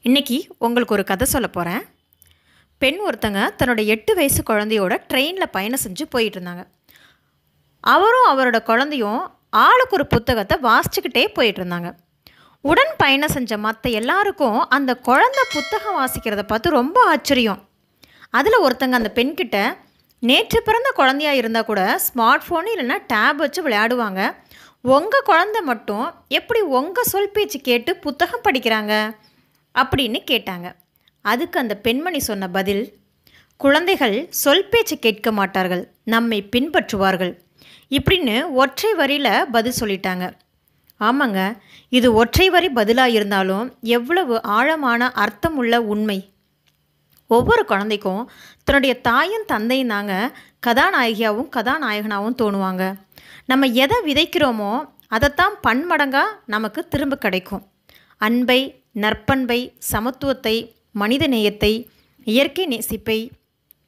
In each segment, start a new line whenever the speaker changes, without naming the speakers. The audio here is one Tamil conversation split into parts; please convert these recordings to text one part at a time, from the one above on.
இன்னைக்கு உங்களுக்கு ஒரு கதை சொல்ல போகிறேன் பெண் ஒருத்தங்க தன்னோட எட்டு வயசு குழந்தையோட ட்ரெயினில் பயணம் செஞ்சு போயிட்டு இருந்தாங்க அவரும் அவரோட குழந்தையும் ஆளுக்கு ஒரு புத்தகத்தை வாசிச்சுக்கிட்டே போயிட்டு இருந்தாங்க உடன் பயணம் செஞ்ச மற்ற எல்லாருக்கும் அந்த குழந்தை புத்தகம் வாசிக்கிறத பார்த்து ரொம்ப ஆச்சரியம் அதில் ஒருத்தங்க அந்த பெண்கிட்ட நேற்று பிறந்த குழந்தையா இருந்தால் கூட ஸ்மார்ட் ஃபோன் இல்லைன்னா டேப் வச்சு விளையாடுவாங்க உங்கள் குழந்தை மட்டும் எப்படி உங்கள் சொல் பேச்சு கேட்டு புத்தகம் படிக்கிறாங்க அப்படின்னு கேட்டாங்க அதுக்கு அந்த பெண்மணி சொன்ன பதில் குழந்தைகள் சொல் பேச்சு கேட்க மாட்டார்கள் நம்மை பின்பற்றுவார்கள் இப்படின்னு ஒற்றை வரியில் பதில் சொல்லிட்டாங்க ஆமாங்க இது ஒற்றை வரி பதிலாக இருந்தாலும் எவ்வளவு ஆழமான அர்த்தமுள்ள உண்மை ஒவ்வொரு குழந்தைக்கும் தன்னுடைய தாயும் தந்தையும் தாங்க கதாநாயகியாகவும் கதாநாயகனாகவும் தோணுவாங்க நம்ம எதை விதைக்கிறோமோ அதைத்தான் பன்மடங்காக நமக்கு திரும்ப கிடைக்கும் அன்பை நற்பண்பை சமத்துவத்தை மனித நேயத்தை இயற்கை நேசிப்பை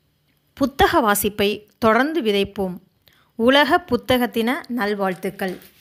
புத்தக வாசிப்பை தொடர்ந்து விதைப்போம் உலக புத்தகத்தின நல்வாழ்த்துக்கள்